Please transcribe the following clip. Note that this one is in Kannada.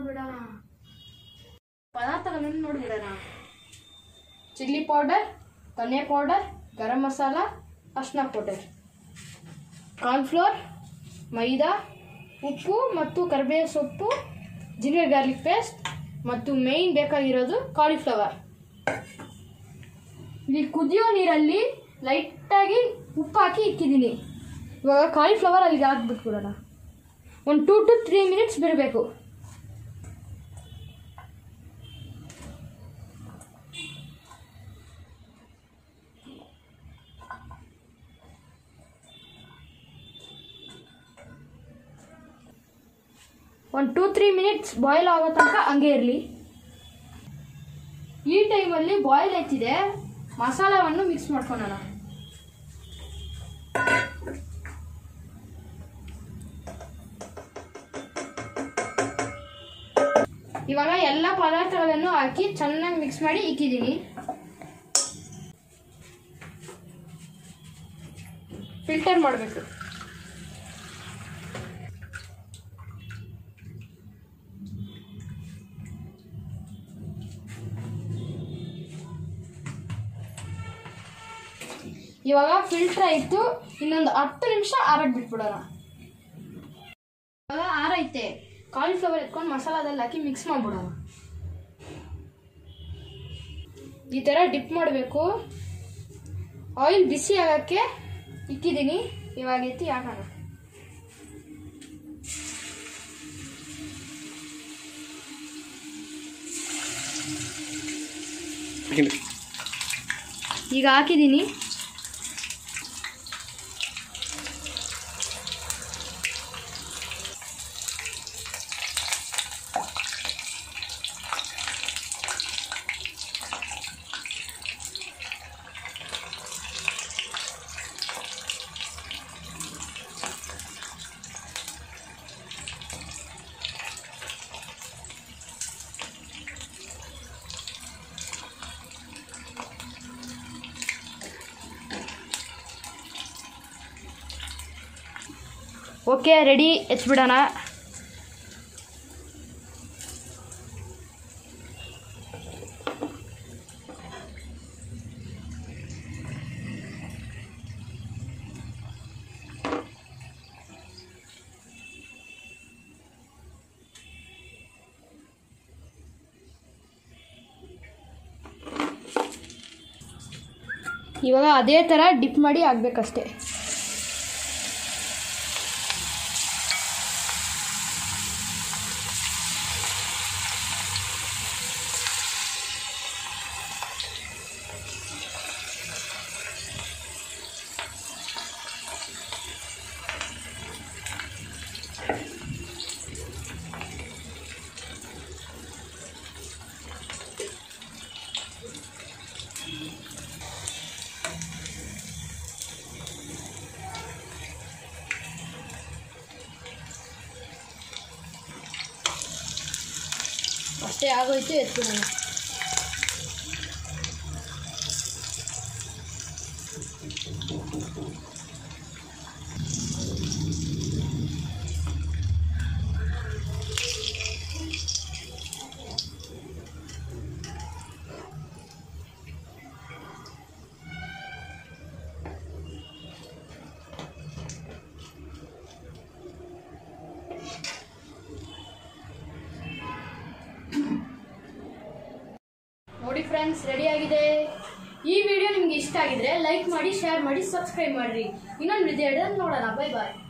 ನೋಡ್ಬಿಡೋಣ ಪದಾರ್ಥಗಳನ್ನು ನೋಡ್ಬಿಡೋಣ ಚಿಲ್ಲಿ ಪೌಡರ್ ಧನಿಯಾ ಪೌಡರ್ ಗರಂ ಮಸಾಲ ಅರ್ಶಿನ ಪೌಡರ್ ಕಾರ್ನ್ಫ್ಲೋರ್ ಮೈದಾ ಉಪ್ಪು ಮತ್ತು ಕರಿಬೇವು ಸೊಪ್ಪು ಜಿಂಜರ್ ಗಾರ್ಲಿಕ್ ಪೇಸ್ಟ್ ಮತ್ತು ಮೇಯ್ನ್ ಬೇಕಾಗಿರೋದು ಕಾಲಿಫ್ಲವರ್ ಇಲ್ಲಿ ಕುದಿಯೋ ನೀರಲ್ಲಿ ಲೈಟಾಗಿ ಉಪ್ಪು ಹಾಕಿ ಇಕ್ಕಿದ್ದೀನಿ ಇವಾಗ ಕಾಲಿಫ್ಲವರ್ ಅಲ್ಲಿಗೆ ಹಾಕ್ಬಿಟ್ಬಿಡೋಣ ಒಂದು ಟೂ ಟು ತ್ರೀ ಮಿನಿಟ್ಸ್ ಬಿಡಬೇಕು ಒಂದು ಟೂ ತ್ರೀ ಮಿನಿಟ್ಸ್ ಬಾಯ್ಲ್ ಆಗೋ ತನಕ ಹಂಗೆ ಇರಲಿ ಈ ಟೈಮಲ್ಲಿ ಬಾಯ್ಲ್ ಎತ್ತಿದೆ ಮಸಾಲವನ್ನು ಮಿಕ್ಸ್ ಮಾಡ್ಕೊಳ್ಳೋಣ ಇವಾಗ ಎಲ್ಲ ಪದಾರ್ಥಗಳನ್ನು ಹಾಕಿ ಚೆನ್ನಾಗಿ ಮಿಕ್ಸ್ ಮಾಡಿ ಇಕ್ಕಿದ್ದೀನಿ ಫಿಲ್ಟರ್ ಮಾಡಬೇಕು ಇವಾಗ ಫಿಲ್ಟರ್ ಆಯಿತು ಇನ್ನೊಂದು ಹತ್ತು ನಿಮಿಷ ಆರಕ್ಕೆ ಬಿಟ್ಬಿಡೋಣ ಇವಾಗ ಆರೈತೆ ಕಾಲಿಫ್ಲವರ್ ಎತ್ಕೊಂಡು ಮಸಾಲದಲ್ಲಿ ಹಾಕಿ ಮಿಕ್ಸ್ ಮಾಡಿಬಿಡೋಣ ಈ ಥರ ಡಿಪ್ ಮಾಡಬೇಕು ಆಯಿಲ್ ಬಿಸಿ ಆಗೋಕ್ಕೆ ಇಕ್ಕಿದ್ದೀನಿ ಇವಾಗ ಎತ್ತಿ ಹಾಕೋಣ ಈಗ ಹಾಕಿದ್ದೀನಿ ಓಕೆ ರೆಡಿ ಎಚ್ಬಿಡೋಣ ಇವಾಗ ಅದೇ ಥರ ಡಿಪ್ ಮಾಡಿ ಆಗಬೇಕಷ್ಟೆ ಅಷ್ಟೇ ಆಗೋಯ್ತು ಎತ್ಬಿಡೋಣ ನೋಡಿ ಫ್ರೆಂಡ್ಸ್ ರೆಡಿ ಆಗಿದೆ ಈ ವಿಡಿಯೋ ನಿಮ್ಗೆ ಇಷ್ಟ ಆಗಿದ್ರೆ ಲೈಕ್ ಮಾಡಿ ಶೇರ್ ಮಾಡಿ ಸಬ್ಸ್ಕ್ರೈಬ್ ಮಾಡಿರಿ ಇನ್ನೊಂದು ವಿಡಿಯೋ ನೋಡೋಣ ಬೈ ಬಾಯ್